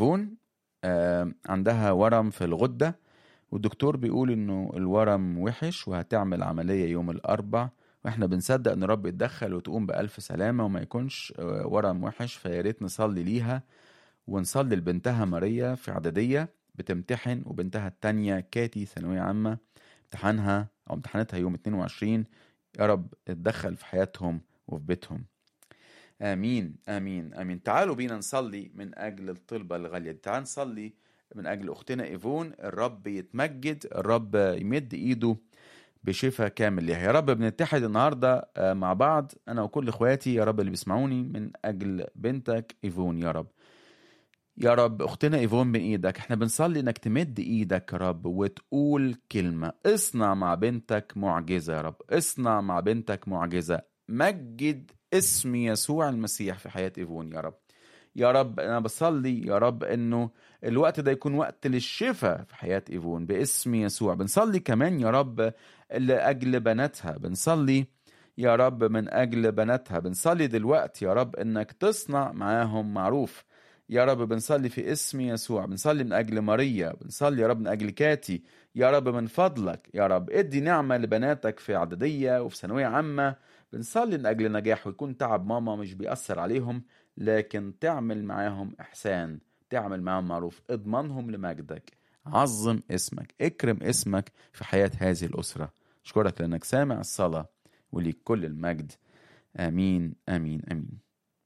ايفون آه، عندها ورم في الغده والدكتور بيقول انه الورم وحش وهتعمل عمليه يوم الاربع واحنا بنصدق ان رب يتدخل وتقوم بالف سلامه وما يكونش آه، ورم وحش فيا ريت نصلي ليها ونصلي لبنتها ماريا في اعداديه بتمتحن وبنتها التانية كاتي ثانويه عامه امتحانها او امتحاناتها يوم 22 يا رب اتدخل في حياتهم وفي بيتهم امين امين امين تعالوا بينا نصلي من اجل الطلبه الغاليه دي تعال نصلي من اجل اختنا ايفون الرب يتمجد الرب يمد ايده بشفاء كامل ليها يا رب بنتحد النهارده آه، مع بعض انا وكل اخواتي يا رب اللي بيسمعوني من اجل بنتك ايفون يا رب يا رب اختنا ايفون من ايدك احنا بنصلي انك تمد ايدك يا رب وتقول كلمه اصنع مع بنتك معجزه يا رب اصنع مع بنتك معجزه مجد اسم يسوع المسيح في حياه ايفون يا رب يا رب انا بصلي يا رب انه الوقت ده يكون وقت للشفاء في حياه ايفون باسم يسوع بنصلي كمان يا رب لاجل بناتها بنصلي يا رب من اجل بناتها بنصلي دلوقتي يا رب انك تصنع معاهم معروف يا رب بنصلي في اسم يسوع بنصلي من اجل ماريا بنصلي يا رب من اجل كاتي يا رب من فضلك يا رب ادي نعمه لبناتك في اعداديه وفي ثانويه عامه بنصلي من اجل نجاح ويكون تعب ماما مش بيأثر عليهم لكن تعمل معاهم احسان تعمل معاهم معروف اضمنهم لمجدك عظم اسمك اكرم اسمك في حياه هذه الاسره اشكرك لانك سامع الصلاه وليك كل المجد امين امين امين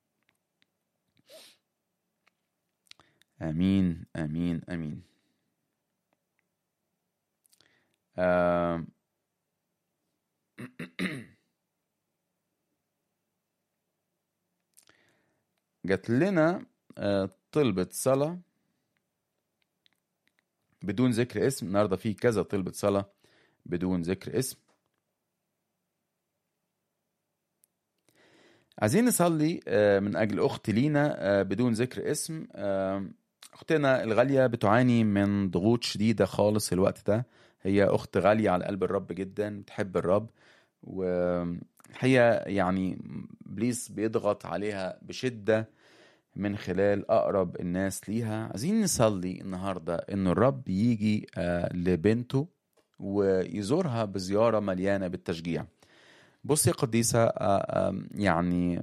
امين امين امين آم. جات لنا آه، طلبة صلاة بدون ذكر اسم النهارده في كذا طلبة صلاة بدون ذكر اسم عايزين نصلي آه، من أجل أخت لينا آه، بدون ذكر اسم آه، أختنا الغالية بتعاني من ضغوط شديدة خالص الوقت ده هي أخت غالية على قلب الرب جدا بتحب الرب والحقيقة يعني إبليس بيضغط عليها بشدة من خلال أقرب الناس ليها عايزين نصلي النهاردة إن الرب يجي آه، لبنته ويزورها بزيارة مليانة بالتشجيع بص يا قديسة آه، آم، يعني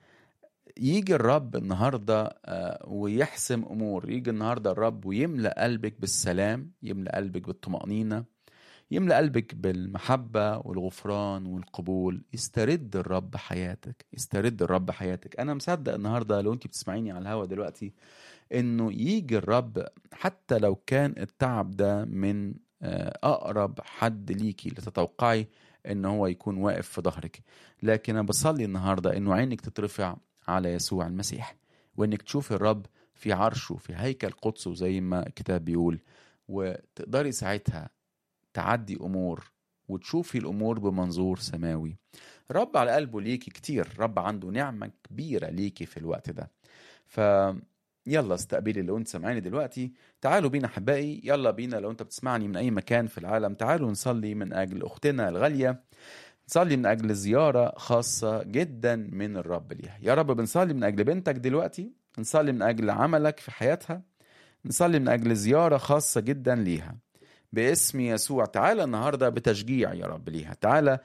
يجي الرب النهاردة آه، ويحسم أمور يجي النهاردة الرب ويملأ قلبك بالسلام يملأ قلبك بالطمأنينة يملأ قلبك بالمحبة والغفران والقبول يسترد الرب حياتك يسترد الرب حياتك أنا مصدق النهاردة لو أنت بتسمعيني على الهوا دلوقتي إنه يجي الرب حتى لو كان التعب ده من آه، أقرب حد ليكي لتتوقعي إن هو يكون واقف في ظهرك لكن أنا بصلي النهاردة إنه عينك تترفع على يسوع المسيح وإنك تشوفي الرب في عرشه في هيكل قدسه زي ما الكتاب بيقول وتقدري ساعتها تعدي امور وتشوفي الامور بمنظور سماوي رب على قلبه ليكي كتير رب عنده نعمه كبيره ليكي في الوقت ده ف يلا استقبلي لو انت سامعاني دلوقتي تعالوا بينا احبائي يلا بينا لو انت بتسمعني من اي مكان في العالم تعالوا نصلي من اجل اختنا الغاليه نصلي من اجل زياره خاصه جدا من الرب ليها يا رب بنصلي من اجل بنتك دلوقتي نصلي من اجل عملك في حياتها نصلي من اجل زياره خاصه جدا ليها باسم يسوع تعالى النهارده بتشجيع يا رب ليها تعالى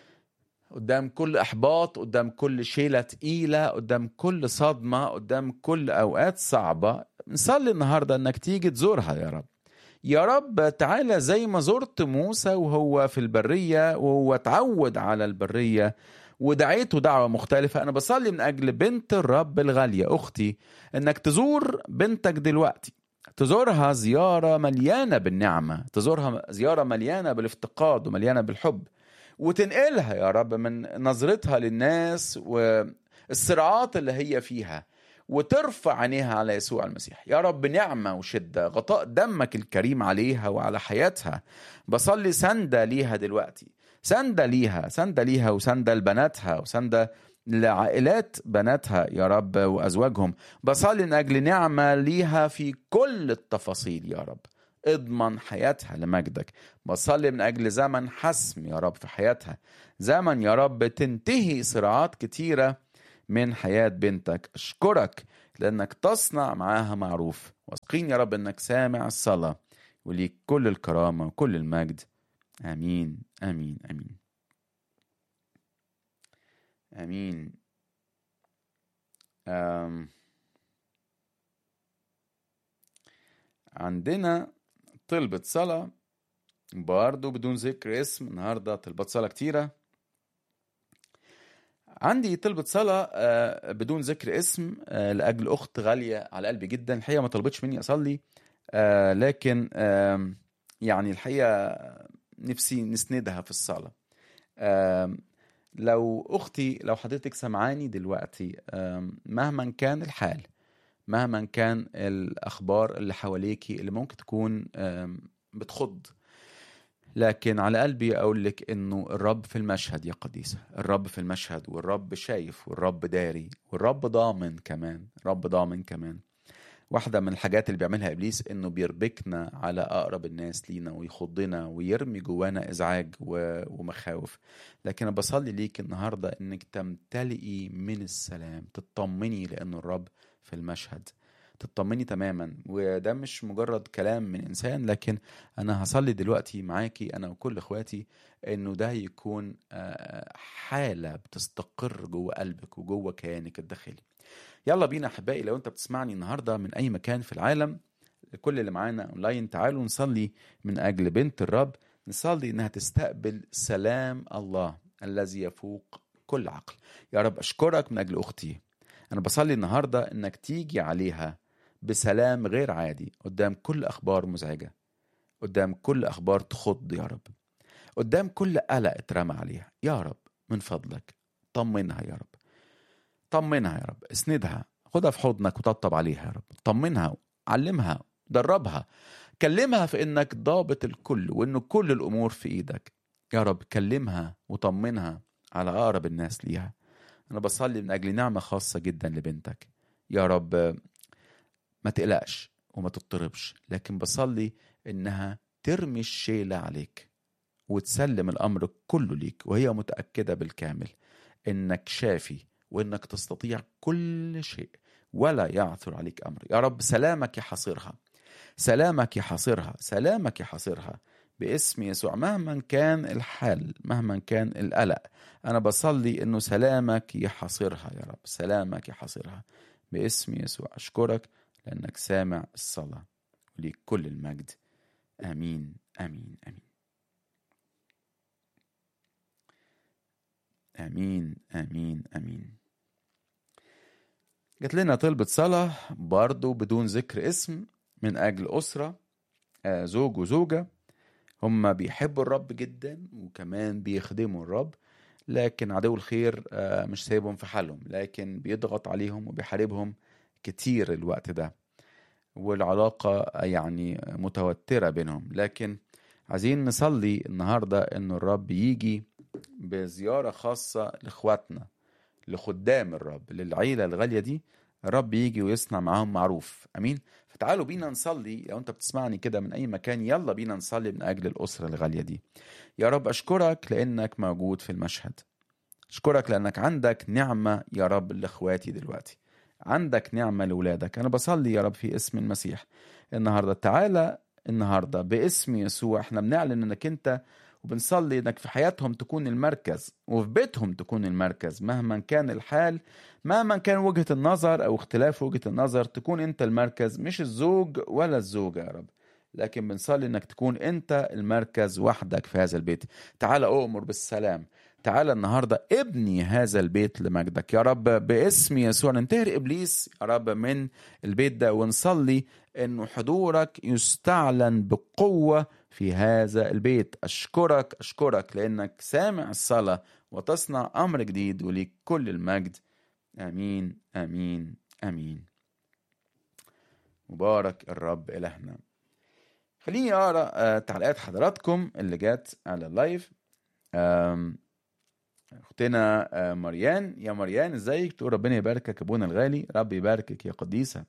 قدام كل احباط قدام كل شيله تقيله قدام كل صدمه قدام كل اوقات صعبه نصلي النهارده انك تيجي تزورها يا رب يا رب تعالى زي ما زرت موسى وهو في البريه وهو اتعود على البريه ودعيته دعوه مختلفه انا بصلي من اجل بنت الرب الغاليه اختي انك تزور بنتك دلوقتي تزورها زيارة مليانة بالنعمة تزورها زيارة مليانة بالافتقاد ومليانة بالحب وتنقلها يا رب من نظرتها للناس والصراعات اللي هي فيها وترفع عينيها على يسوع المسيح يا رب نعمة وشدة غطاء دمك الكريم عليها وعلى حياتها بصلي سندة ليها دلوقتي سندة ليها سندة ليها وسندة لبناتها وسندة لعائلات بناتها يا رب وازواجهم بصلي من اجل نعمه ليها في كل التفاصيل يا رب اضمن حياتها لمجدك بصلي من اجل زمن حسم يا رب في حياتها زمن يا رب تنتهي صراعات كتيره من حياه بنتك اشكرك لانك تصنع معاها معروف واثقين يا رب انك سامع الصلاة وليك كل الكرامة وكل المجد امين امين امين امين أم. عندنا طلبة صلاة برضه بدون ذكر اسم النهاردة طلبات صلاة كتيرة عندي طلبة صلاة آه، بدون ذكر اسم آه، لأجل أخت غالية على قلبي جدا الحقيقة ما طلبتش مني أصلي آه، لكن آم، يعني الحقيقة نفسي نسندها في الصلاة آم، لو أختي لو حضرتك سمعاني دلوقتي آم، مهما كان الحال مهما كان الأخبار اللي حواليكي اللي ممكن تكون آم، بتخض لكن على قلبي أقول لك إنه الرب في المشهد يا قديسة الرب في المشهد والرب شايف والرب داري والرب ضامن كمان رب ضامن كمان واحدة من الحاجات اللي بيعملها إبليس إنه بيربكنا على أقرب الناس لينا ويخضنا ويرمي جوانا إزعاج و- ومخاوف لكن أنا بصلي ليك النهاردة إنك تمتلئي من السلام تطمني لأنه الرب في المشهد تطمني تماما وده مش مجرد كلام من إنسان لكن أنا هصلي دلوقتي معاكي أنا وكل إخواتي إنه ده يكون آه، حالة بتستقر جوه قلبك وجوه كيانك الداخلي يلا بينا احبائي لو انت بتسمعني النهارده من اي مكان في العالم كل اللي معانا اونلاين تعالوا نصلي من اجل بنت الرب نصلي انها تستقبل سلام الله الذي يفوق كل عقل يا رب اشكرك من اجل اختي انا بصلي النهارده انك تيجي عليها بسلام غير عادي قدام كل اخبار مزعجه قدام كل اخبار تخض يا رب قدام كل قلق اترمى عليها يا رب من فضلك طمنها يا رب طمنها يا رب اسندها خدها في حضنك وطبطب عليها يا رب طمنها علمها دربها كلمها في انك ضابط الكل وان كل الامور في ايدك يا رب كلمها وطمنها على اقرب الناس ليها انا بصلي من اجل نعمه خاصه جدا لبنتك يا رب ما تقلقش وما تضطربش لكن بصلي انها ترمي الشيله عليك وتسلم الامر كله ليك وهي متاكده بالكامل انك شافي وانك تستطيع كل شيء ولا يعثر عليك امر يا رب سلامك يحاصرها سلامك يحاصرها سلامك يحاصرها باسم يسوع مهما كان الحال مهما كان القلق انا بصلي انه سلامك يحاصرها يا رب سلامك يحاصرها باسم يسوع اشكرك لانك سامع الصلاه وليك كل المجد امين امين امين امين امين امين جات لنا طلبة صلاة برضو بدون ذكر اسم من أجل أسرة آه، زوج وزوجة هم بيحبوا الرب جدا وكمان بيخدموا الرب لكن عدو الخير آه، مش سايبهم في حالهم لكن بيضغط عليهم وبيحاربهم كتير الوقت ده والعلاقة يعني متوترة بينهم لكن عايزين نصلي النهاردة إنه الرب يجي بزيارة خاصة لإخواتنا لخدام الرب للعيلة الغالية دي الرب يجي ويصنع معاهم معروف أمين فتعالوا بينا نصلي لو أنت بتسمعني كده من أي مكان يلا بينا نصلي من أجل الأسرة الغالية دي يا رب أشكرك لأنك موجود في المشهد أشكرك لأنك عندك نعمة يا رب لإخواتي دلوقتي عندك نعمة لأولادك أنا بصلي يا رب في اسم المسيح النهاردة تعالى النهاردة باسم يسوع احنا بنعلن انك انت وبنصلي انك في حياتهم تكون المركز وفي بيتهم تكون المركز مهما كان الحال مهما كان وجهة النظر او اختلاف وجهة النظر تكون انت المركز مش الزوج ولا الزوجة يا رب لكن بنصلي انك تكون انت المركز وحدك في هذا البيت تعال اؤمر بالسلام تعال النهارده ابني هذا البيت لمجدك يا رب باسم يسوع ننتهر ابليس يا رب من البيت ده ونصلي انه حضورك يستعلن بقوه في هذا البيت اشكرك اشكرك لانك سامع الصلاه وتصنع امر جديد وليك كل المجد امين امين امين مبارك الرب الهنا خليني اقرا آه، تعليقات حضراتكم اللي جت على اللايف آم، اختنا آه، مريان يا مريان ازيك تقول ربنا يباركك ابونا الغالي رب يباركك يا قديسه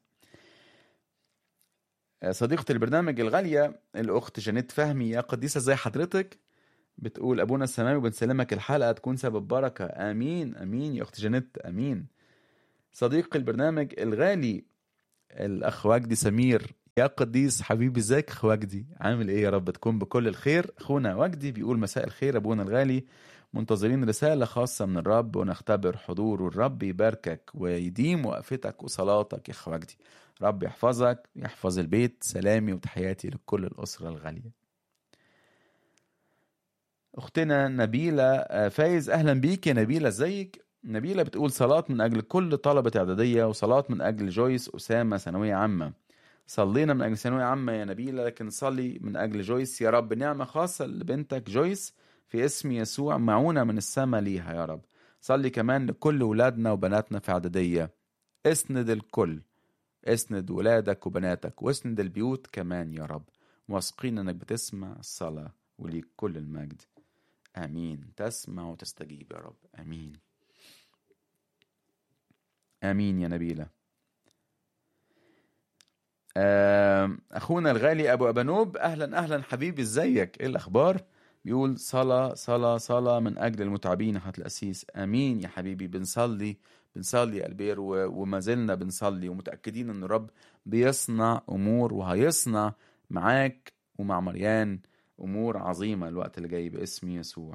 آه، صديقة البرنامج الغالية الأخت جانيت فهمي يا قديسة زي حضرتك بتقول أبونا السماوي بنسلمك الحلقة تكون سبب بركة آمين آمين يا أخت جانيت آمين صديق البرنامج الغالي الاخ وجدي سمير يا قديس حبيبي ازيك اخ وجدي عامل ايه يا رب تكون بكل الخير اخونا وجدي بيقول مساء الخير ابونا الغالي منتظرين رسالة خاصة من الرب ونختبر حضوره الرب يباركك ويديم وقفتك وصلاتك يا اخ وجدي رب يحفظك يحفظ البيت سلامي وتحياتي لكل الأسرة الغالية أختنا نبيلة آه، فايز أهلا بيك يا نبيلة ازيك نبيلة بتقول صلاة من أجل كل طلبة إعدادية وصلاة من أجل جويس أسامة ثانوية عامة صلينا من أجل ثانوية عامة يا نبيلة لكن صلي من أجل جويس يا رب نعمة خاصة لبنتك جويس في اسم يسوع معونة من السماء ليها يا رب صلي كمان لكل ولادنا وبناتنا في إعدادية اسند الكل اسند ولادك وبناتك واسند البيوت كمان يا رب واثقين انك بتسمع الصلاة وليك كل المجد امين تسمع وتستجيب يا رب امين امين يا نبيله آم، اخونا الغالي ابو ابانوب اهلا اهلا حبيبي ازيك ايه الاخبار بيقول صلاة صلاة صلاة من اجل المتعبين حضرة الاسيس امين يا حبيبي بنصلي بنصلي يا البير و- وما زلنا بنصلي ومتاكدين ان الرب بيصنع امور وهيصنع معاك ومع مريان امور عظيمه الوقت اللي جاي باسم يسوع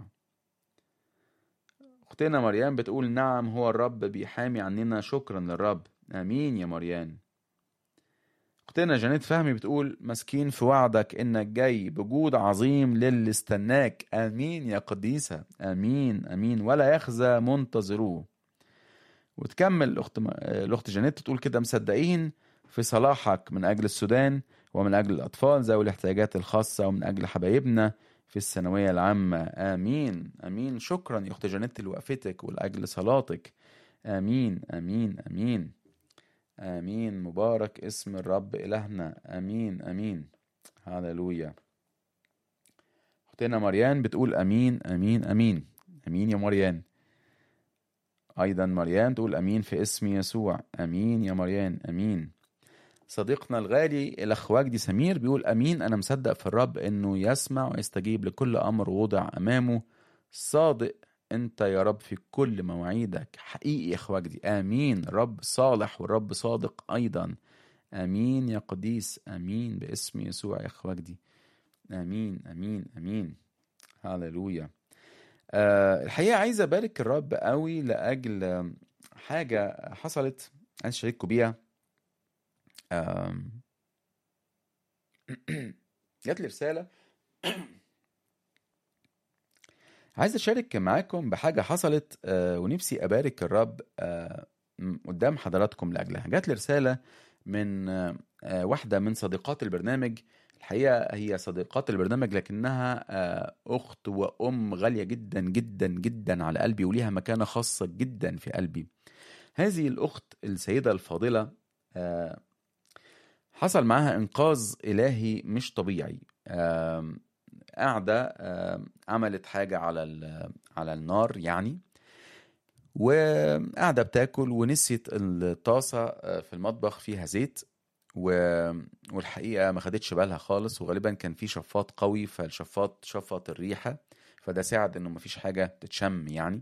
اختنا مريان بتقول نعم هو الرب بيحامي عننا شكرا للرب امين يا مريان اختنا جانيت فهمي بتقول مسكين في وعدك انك جاي بجود عظيم للي استناك امين يا قديسة امين امين ولا يخزى منتظروه وتكمل الاخت الاخت جانيت بتقول كده مصدقين في صلاحك من اجل السودان ومن اجل الاطفال ذوي الاحتياجات الخاصة ومن اجل حبايبنا في الثانوية العامة امين امين شكرا يا اخت جانيت لوقفتك ولاجل صلاتك امين امين امين آمين مبارك اسم الرب إلهنا آمين آمين هللويا أختنا مريان بتقول آمين آمين آمين آمين يا مريان أيضا مريان تقول آمين في اسم يسوع آمين يا مريان آمين صديقنا الغالي الأخ وجدي سمير بيقول آمين أنا مصدق في الرب إنه يسمع ويستجيب لكل أمر وضع أمامه صادق انت يا رب في كل مواعيدك حقيقي يا اخوجدي امين الرب صالح والرب صادق ايضا امين يا قديس امين باسم يسوع يا اخوجدي امين امين امين هللويا أه الحقيقه عايز ابارك الرب قوي لاجل آم، حاجه حصلت عايز اشارككم بيها آم، جات لي رساله عايز اشارك معاكم بحاجه حصلت آه، ونفسي ابارك الرب آه، م- قدام حضراتكم لاجلها جات لي رساله من آه، آه، واحده من صديقات البرنامج الحقيقه هي صديقات البرنامج لكنها آه، اخت وام غاليه جدا جدا جدا على قلبي وليها مكانه خاصه جدا في قلبي هذه الاخت السيده الفاضله آه، حصل معاها انقاذ الهي مش طبيعي آم، قاعده آم، عملت حاجه على ال- على النار يعني وقاعده بتاكل ونسيت الطاسه آه، في المطبخ فيها زيت و... والحقيقه ما خدتش بالها خالص وغالبا كان في شفاط قوي فالشفاط شفط الريحه فده ساعد انه مفيش حاجه تتشم يعني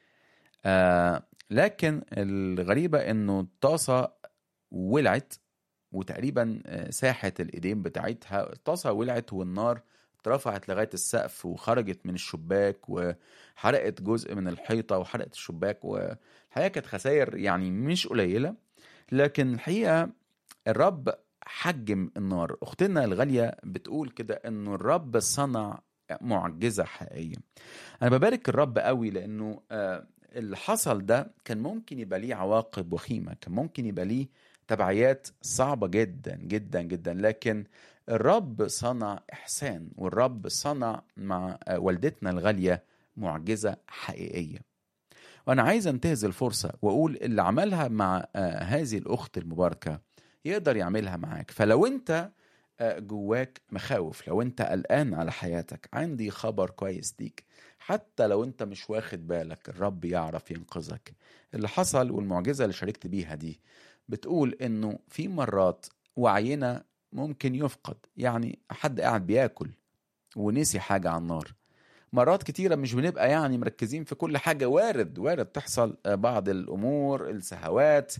آه لكن الغريبه انه الطاسه ولعت وتقريبا آه، ساحت الايدين بتاعتها الطاسه ولعت والنار اترفعت لغايه السقف وخرجت من الشباك وحرقت جزء من الحيطه وحرقت الشباك والحقيقه كانت خسائر يعني مش قليله لكن الحقيقه الرب حجم النار اختنا الغاليه بتقول كده انه الرب صنع معجزه حقيقيه انا ببارك الرب قوي لانه آه، اللي حصل ده كان ممكن يبقى ليه عواقب وخيمه كان ممكن يبقى ليه تبعيات صعبه جدا جدا جدا لكن الرب صنع احسان والرب صنع مع آه، والدتنا الغاليه معجزه حقيقيه وانا عايز انتهز الفرصه واقول اللي عملها مع آه، هذه الاخت المباركه يقدر يعملها معاك فلو انت آه، جواك مخاوف لو انت قلقان على حياتك عندي خبر كويس ليك حتى لو انت مش واخد بالك الرب يعرف ينقذك اللي حصل والمعجزة اللي شاركت بيها دي بتقول انه في مرات وعينا ممكن يفقد يعني حد قاعد بياكل ونسي حاجة على النار مرات كتيرة مش بنبقى يعني مركزين في كل حاجة وارد وارد تحصل آه، بعض الأمور السهوات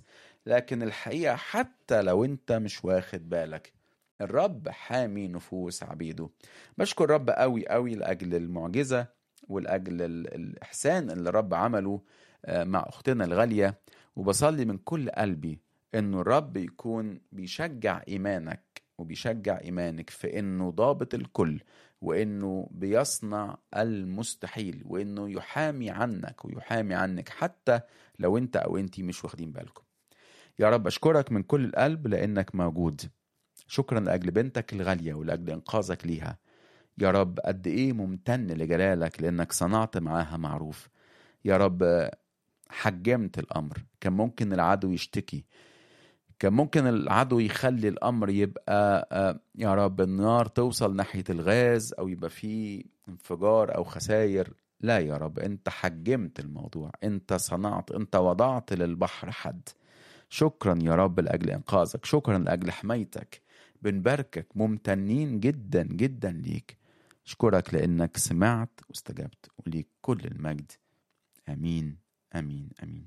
لكن الحقيقة حتى لو انت مش واخد بالك الرب حامي نفوس عبيده بشكر الرب قوي قوي لأجل المعجزة ولأجل ال- الإحسان اللي الرب عمله آه، مع أختنا الغالية وبصلي من كل قلبي إنه الرب يكون بيشجع إيمانك وبيشجع إيمانك في إنه ضابط الكل وإنه بيصنع المستحيل وإنه يحامي عنك ويحامي عنك حتى لو أنت أو أنتي مش واخدين بالكم يا رب أشكرك من كل القلب لأنك موجود شكرا لأجل بنتك الغالية ولأجل إنقاذك ليها يا رب قد إيه ممتن لجلالك لأنك صنعت معاها معروف يا رب حجمت الأمر كان ممكن العدو يشتكي كان ممكن العدو يخلي الأمر يبقى آه، يا رب النار توصل ناحية الغاز أو يبقى فيه انفجار أو خسائر لا يا رب أنت حجمت الموضوع أنت صنعت أنت وضعت للبحر حد شكرا يا رب لأجل إنقاذك شكرا لأجل حمايتك بنباركك ممتنين جدا جدا ليك اشكرك لأنك سمعت واستجبت وليك كل المجد آمين آمين آمين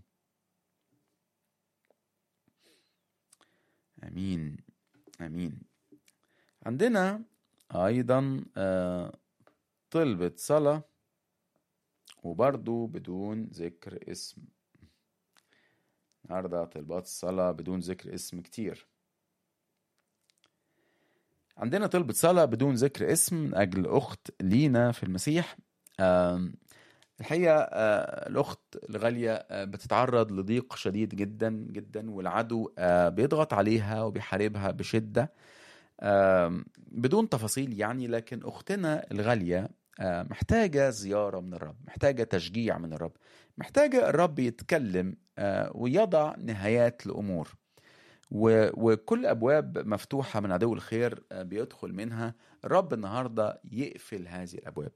آمين آمين عندنا أيضا آه، طلبة صلاة وبرضو بدون ذكر اسم النهاردة طلبات الصلاة بدون ذكر اسم كتير عندنا طلبة صلاة بدون ذكر اسم من أجل أخت لينا في المسيح آم، الحقيقة آه، الأخت الغالية آه، بتتعرض لضيق شديد جدا جدا والعدو آه، بيضغط عليها وبيحاربها بشدة آم، بدون تفاصيل يعني لكن أختنا الغالية آه، محتاجة زيارة من الرب محتاجة تشجيع من الرب محتاجة الرب يتكلم آه، ويضع نهايات لأمور و- وكل أبواب مفتوحة من عدو الخير آه، بيدخل منها الرب النهاردة يقفل هذه الأبواب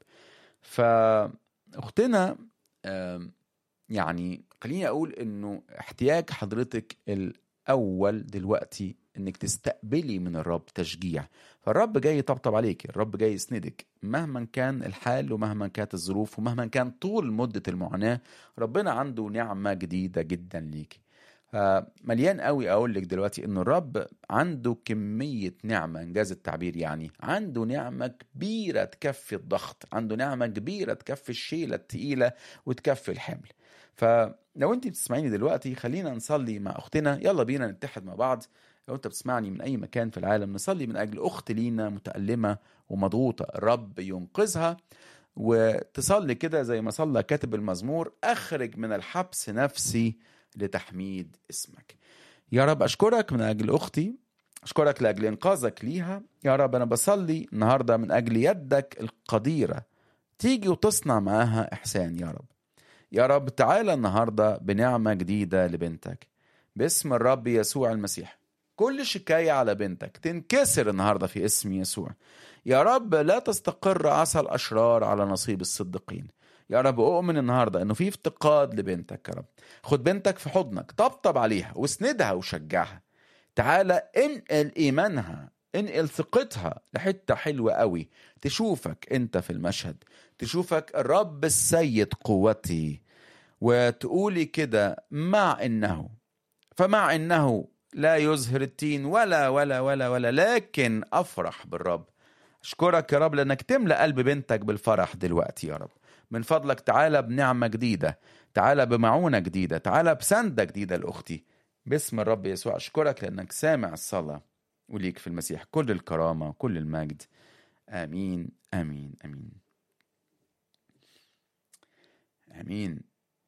فأختنا آم، يعني خليني أقول إنه احتياج حضرتك الأول دلوقتي إنك تستقبلي من الرب تشجيع فالرب جاي يطبطب عليك الرب جاي يسندك مهما كان الحال ومهما كانت الظروف ومهما كان طول مدة المعاناة ربنا عنده نعمة جديدة جدا ليك مليان قوي اقول لك دلوقتي ان الرب عنده كميه نعمه انجاز التعبير يعني عنده نعمه كبيره تكفي الضغط عنده نعمه كبيره تكفي الشيله التقيله وتكفي الحمل فلو انت بتسمعيني دلوقتي خلينا نصلي مع اختنا يلا بينا نتحد مع بعض لو انت بتسمعني من اي مكان في العالم نصلي من اجل اخت لينا متالمه ومضغوطه الرب ينقذها وتصلي كده زي ما صلى كاتب المزمور اخرج من الحبس نفسي لتحميد اسمك يا رب أشكرك من أجل أختي أشكرك لأجل إنقاذك ليها يا رب أنا بصلي النهاردة من أجل يدك القديرة تيجي وتصنع معاها إحسان يا رب يا رب تعالى النهاردة بنعمة جديدة لبنتك باسم الرب يسوع المسيح كل شكاية على بنتك تنكسر النهاردة في اسم يسوع يا رب لا تستقر عسى الأشرار على نصيب الصديقين يا رب أؤمن النهاردة أنه في افتقاد لبنتك يا رب خد بنتك في حضنك طبطب عليها واسندها وشجعها تعالى انقل إيمانها انقل ثقتها لحتة حلوة قوي تشوفك انت في المشهد تشوفك الرب السيد قوتي وتقولي كده مع انه فمع انه لا يزهر التين ولا ولا ولا ولا لكن افرح بالرب اشكرك يا رب لانك تملا قلب بنتك بالفرح دلوقتي يا رب من فضلك تعالى بنعمه جديده تعالى بمعونه جديده تعالى بسنده جديده لاختي باسم الرب يسوع اشكرك لانك سامع الصلاه وليك في المسيح كل الكرامه وكل المجد امين امين امين امين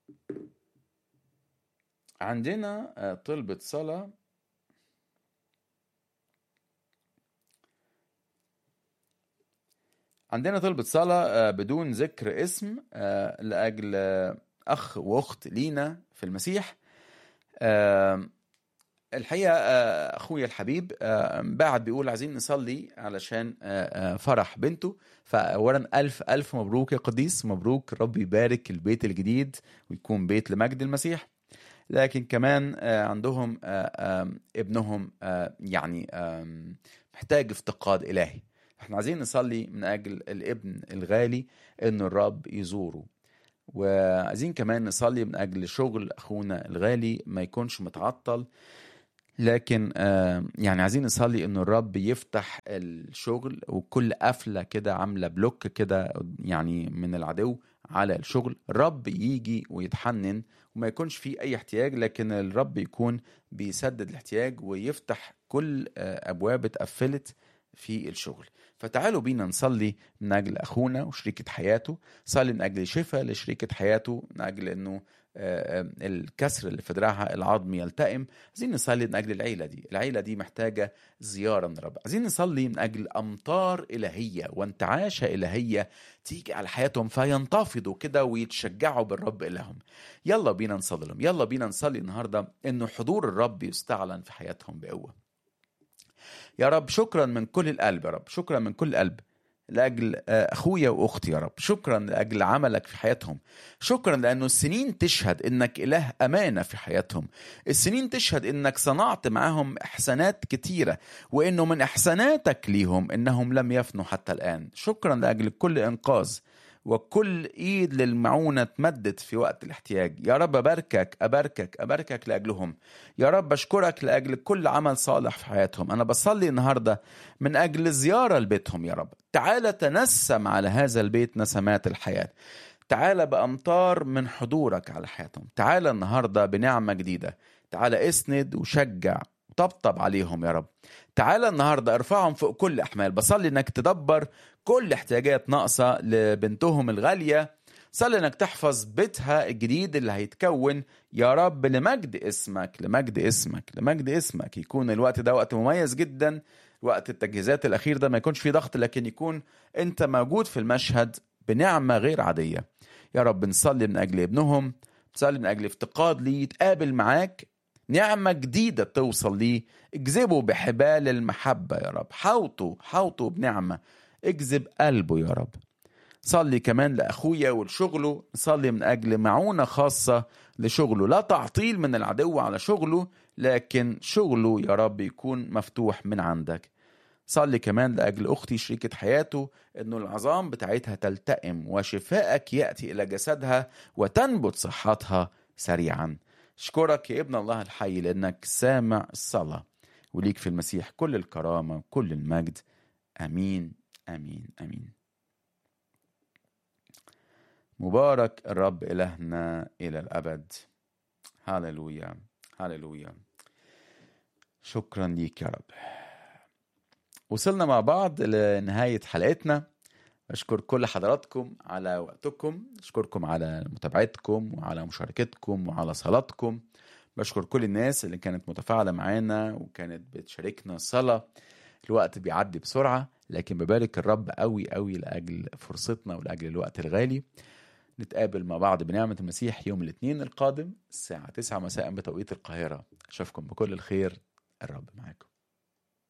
عندنا آه، طلبة صلاة عندنا طلبة صلاة آه، بدون ذكر اسم آه، لأجل آه، أخ وأخت لينا في المسيح آه، الحقيقة آه، أخويا الحبيب آه، بعد بيقول عايزين نصلي علشان آه، آه، فرح بنته فأولا ألف ألف مبروك يا قديس مبروك رب يبارك البيت الجديد ويكون بيت لمجد المسيح لكن كمان آه، عندهم آه، آم، ابنهم آه، يعني آم، محتاج افتقاد إلهي احنا عايزين نصلي من أجل الابن الغالي إن الرب يزوره وعايزين كمان نصلي من أجل شغل أخونا الغالي ما يكونش متعطل لكن آه، يعني عايزين نصلي انه الرب يفتح الشغل وكل قفله كده عامله بلوك كده يعني من العدو على الشغل الرب يجي ويتحنن وما يكونش فيه اي احتياج لكن الرب يكون بيسدد الاحتياج ويفتح كل آه، ابواب اتقفلت في الشغل فتعالوا بينا نصلي من اجل اخونا وشريكه حياته صلي من اجل شفاء لشريكه حياته من اجل انه آه، آه، الكسر اللي في دراعها العظم يلتئم عايزين نصلي من اجل العيله دي العيله دي محتاجه زياره من رب عايزين نصلي من اجل امطار الهيه وانتعاشه الهيه تيجي على حياتهم فينتفضوا كده ويتشجعوا بالرب الههم يلا بينا نصلي لهم يلا بينا نصلي النهارده انه حضور الرب يستعلن في حياتهم بقوه يا رب شكرا من كل القلب يا رب شكرا من كل القلب لاجل آه، اخويا واختي يا رب شكرا لاجل عملك في حياتهم شكرا لانه السنين تشهد انك اله امانه في حياتهم السنين تشهد انك صنعت معهم احسانات كتيره وانه من احساناتك ليهم انهم لم يفنوا حتى الان شكرا لاجل كل انقاذ وكل ايد للمعونه اتمدت في وقت الاحتياج يا رب اباركك اباركك اباركك لاجلهم يا رب اشكرك لاجل كل عمل صالح في حياتهم انا بصلي النهارده من اجل زياره لبيتهم يا رب تعال تنسم على هذا البيت نسمات الحياه تعال بامطار من حضورك على حياتهم تعال النهارده بنعمه جديده تعال اسند وشجع طبطب عليهم يا رب تعال النهارده ارفعهم فوق كل احمال بصلي انك تدبر كل احتياجات ناقصه لبنتهم الغاليه صلي انك تحفظ بيتها الجديد اللي هيتكون يا رب لمجد اسمك لمجد اسمك لمجد اسمك يكون الوقت ده وقت مميز جدا وقت التجهيزات الاخير ده ما يكونش فيه ضغط لكن يكون انت موجود في المشهد بنعمه غير عاديه يا رب نصلي من اجل ابنهم نصلي من اجل افتقاد ليه يتقابل معاك نعمة جديدة توصل ليه اجذبه بحبال المحبة يا رب حوطه حوطه بنعمة اجذب قلبه يا رب صلي كمان لأخويا ولشغله صلي من أجل معونة خاصة لشغله لا تعطيل من العدو على شغله لكن شغله يا رب يكون مفتوح من عندك صلي كمان لأجل أختي شريكة حياته أنه العظام بتاعتها تلتئم وشفائك يأتي إلى جسدها وتنبت صحتها سريعا اشكرك يا ابن الله الحي لأنك سامع الصلاة وليك في المسيح كل الكرامة وكل المجد أمين أمين أمين مبارك الرب إلهنا إلى الأبد هاللويا هاللويا شكرا ليك يا رب وصلنا مع بعض لنهاية حلقتنا أشكر كل حضراتكم على وقتكم أشكركم على متابعتكم وعلى مشاركتكم وعلى صلاتكم بشكر كل الناس اللي كانت متفاعلة معانا وكانت بتشاركنا الصلاة الوقت بيعدي بسرعة لكن ببارك الرب قوي قوي لأجل فرصتنا ولأجل الوقت الغالي نتقابل مع بعض بنعمة المسيح يوم الاثنين القادم الساعة 9 مساء بتوقيت القاهرة أشوفكم بكل الخير الرب معاكم